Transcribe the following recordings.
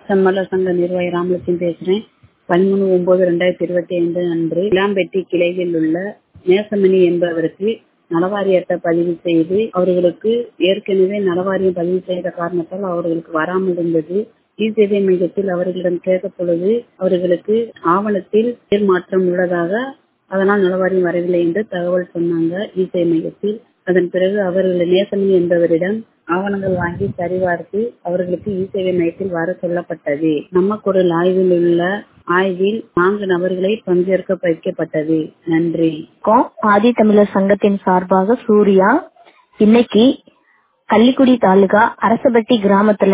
செம்மலர் சங்க நிர்வாகி ராமலட்சுமி பேசுறேன் பதிமூணு ஒன்பது ரெண்டாயிரத்தி இருபத்தி ஐந்து அன்று இளாம்பெட்டி கிளையில் உள்ள நேசமணி என்பவருக்கு நலவாரி அட்டை பதிவு செய்து அவர்களுக்கு ஏற்கனவே நலவாரியம் பதிவு செய்த காரணத்தால் அவர்களுக்கு வராமல் இருந்தது இ சேவை மையத்தில் அவர்களிடம் கேட்ட பொழுது அவர்களுக்கு ஆவணத்தில் பேர் மாற்றம் உள்ளதாக அதனால் நலவாரியம் வரவில்லை என்று தகவல் சொன்னாங்க இ சேவை மையத்தில் அதன் பிறகு அவர்கள் நேசமணி என்பவரிடம் ஆவணங்கள் வாங்கி சரிபார்த்து அவர்களுக்கு இ சேவை மையத்தில் வர சொல்லப்பட்டது நம்ம குரல் ஆய்வில் உள்ள ஆய்வில் நான்கு நபர்களை பங்கேற்க வைக்கப்பட்டது நன்றி வணக்கம் ஆதி தமிழர் சங்கத்தின் சார்பாக சூர்யா இன்னைக்கு கள்ளிக்குடி தாலுகா அரசபட்டி கிராமத்துல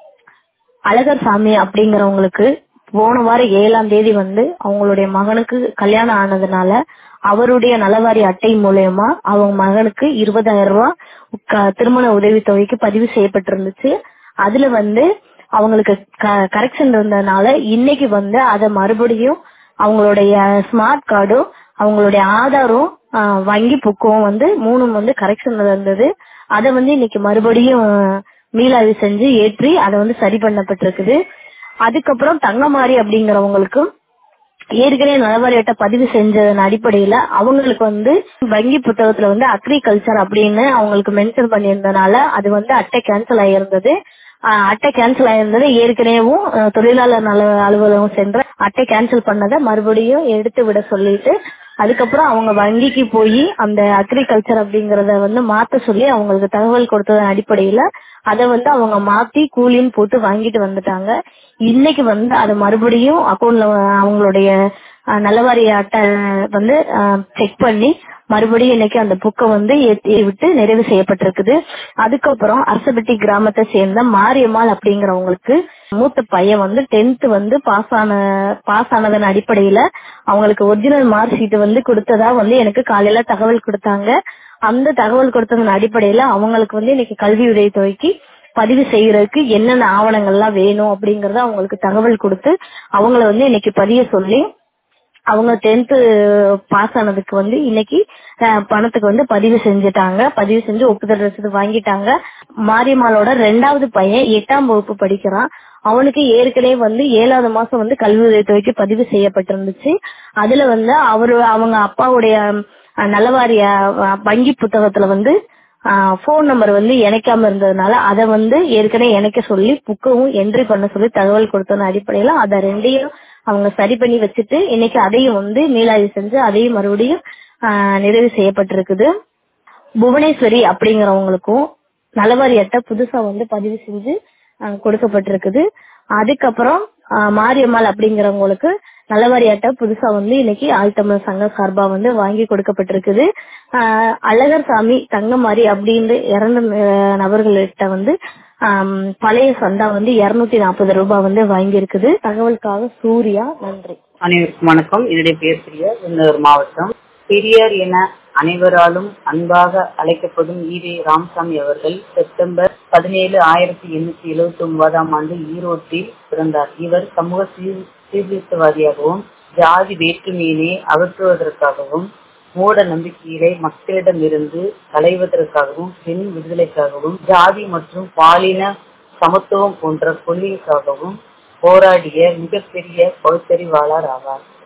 அழகர் சாமி அப்படிங்கறவங்களுக்கு போன வாரம் ஏழாம் தேதி வந்து அவங்களுடைய மகனுக்கு கல்யாணம் ஆனதுனால அவருடைய நலவாரி அட்டை மூலயமா அவங்க மகனுக்கு இருபதாயிரம் ரூபாய் க- திருமண உதவித்தொகைக்கு பதிவு செய்யப்பட்டிருந்துச்சு அதுல வந்து அவங்களுக்கு கரெக்ஷன் இருந்ததுனால இன்னைக்கு வந்து அதை மறுபடியும் அவங்களுடைய ஸ்மார்ட் கார்டும் அவங்களுடைய ஆதாரும் ஆஹ், வங்கி புக்கும் வந்து மூணும் வந்து கரெக்ஷன் இருந்தது அதை வந்து இன்னைக்கு மறுபடியும் மீளாய்வு செஞ்சு ஏற்றி அதை வந்து சரி பண்ணப்பட்டிருக்குது அதுக்கப்புறம் தங்கமாரி அப்படிங்கிறவங்களுக்கும் ஏற்கனவே நலவாரி அட்டை பதிவு செஞ்சதன் அடிப்படையில அவங்களுக்கு வந்து வங்கி புத்தகத்துல வந்து அக்ரிகல்ச்சர் அப்படின்னு அவங்களுக்கு மென்ஷன் பண்ணியிருந்தனால அது வந்து அட்டை கேன்சல் ஆயிருந்தது ஆஹ் அட்டை கேன்சல் ஆயிருந்தது ஏற்கனவேவும் அஹ், தொழிலாளர் நல அலுவலகம் சென்ற அட்டை கேன்சல் பண்ணதை மறுபடியும் எடுத்து விட சொல்லிட்டு அதுக்கப்புறம் அவங்க வங்கிக்கு போய் அந்த அக்ரிகல்ச்சர் அப்படிங்கறத வந்து மாத்த சொல்லி அவங்களுக்கு தகவல் கொடுத்ததன் அடிப்படையில அதை வந்து அவங்க மாத்தி கூலின்னு போட்டு வாங்கிட்டு வந்துட்டாங்க இன்னைக்கு வந்து அது மறுபடியும் அக்கௌண்ட்ல அவங்களுடைய அஹ், நலவாரிய அட்டை வந்து செக் பண்ணி மறுபடியும் இன்னைக்கு அந்த புக்கை வந்து ஏத்தி விட்டு நிறைவு செய்யப்பட்டிருக்குது அதுக்கப்புறம் அரசபட்டி கிராமத்தை சேர்ந்த மாரியம்மாள் அப்படிங்கிறவங்களுக்கு மூத்த பையன் வந்து டென்த் வந்து பாஸ் ஆன பாஸ் ஆனதன் அடிப்படையில அவங்களுக்கு ஒரிஜினல் மார்க் ஷீட் வந்து கொடுத்ததா வந்து எனக்கு காலையில தகவல் கொடுத்தாங்க அந்த தகவல் கொடுத்ததன் அடிப்படையில அவங்களுக்கு வந்து இன்னைக்கு கல்வி உதவித்தொகைக்கு பதிவு செய்யறதுக்கு என்னென்ன ஆவணங்கள்லாம் வேணும் அப்படிங்கறத அவங்களுக்கு தகவல் கொடுத்து அவங்கள வந்து இன்னைக்கு பதிய சொல்லி அவங்க டென்த் பாஸ் ஆனதுக்கு வந்து இன்னைக்கு அஹ், பணத்துக்கு வந்து பதிவு செஞ்சுட்டாங்க பதிவு செஞ்சு ஒப்புதல் ரசீது வாங்கிட்டாங்க மாரியம்மாளோட ரெண்டாவது பையன் எட்டாம் வகுப்பு படிக்கிறான் அவனுக்கு ஏற்கனவே வந்து ஏழாவது மாசம் வந்து கல்வி உதவித்தொகைக்கு பதிவு செய்யப்பட்டிருந்துச்சு அதுல வந்து அவரு அவங்க அப்பாவுடைய அஹ், நலவாரிய அஹ், வங்கி புத்தகத்துல வந்து போன் நம்பர் வந்து இணைக்காம இருந்ததுனால அதை வந்து ஏற்கனவே இணைக்க சொல்லி புக்கவும் என்ட்ரி பண்ண சொல்லி தகவல் கொடுத்தன அடிப்படையில அதை ரெண்டையும் அவங்க சரி பண்ணி வச்சுட்டு இன்னைக்கு அதையும் வந்து மீளாய்வு செஞ்சு அதையும் மறுபடியும் ஆஹ், நிறைவு செய்யப்பட்டிருக்குது புவனேஸ்வரி அப்படிங்கிறவங்களுக்கும் நலவாரி அட்டை புதுசா வந்து பதிவு செஞ்சு ஆஹ், கொடுக்கப்பட்டிருக்குது அதுக்கப்புறம் ஆஹ், மாரியம்மாள் அப்படிங்கிறவங்களுக்கு நலவாரி அட்டை புதுசா வந்து இன்னைக்கு ஆழ்த்தமிழ் சங்க சார்பா வந்து வாங்கி கொடுக்கப்பட்டிருக்குது ஆஹ், அழகர் சாமி தங்கமாரி அப்படின்னு இறந்த ஆஹ், நபர்கள்கிட்ட வந்து ஆம், பழைய சந்தா வந்து இருநூத்தி நாற்பது ரூபாய் வந்து வாங்கியிருக்குது தகவலுக்காக சூர்யா நன்றி அனைவருக்கும் வணக்கம் என்னுடைய பேர் பிரியா விருதுநகர் மாவட்டம் பெரியார் என அனைவராலும் அன்பாக அழைக்கப்படும் ஈவே ராமசாமி அவர்கள் செப்டம்பர் பதினேழு ஆயிரத்தி எண்ணூத்தி எழுபத்தி ஒன்பதாம் ஆண்டு ஈரோட்டில் பிறந்தார் இவர் சமூக சீர் சீர்திருத்தவாதியாகவும் ஜாதி வேற்றுமையினை அகற்றுவதற்காகவும் மூட நம்பிக்கைகளை மக்களிடமிருந்து களைவதற்காகவும் பெண் விடுதலைக்காகவும் ஜாதி மற்றும் பாலின சமத்துவம் போன்ற கொள்கைக்காகவும் போராடிய மிகப்பெரிய பகுத்தறிவாளர் ஆவார்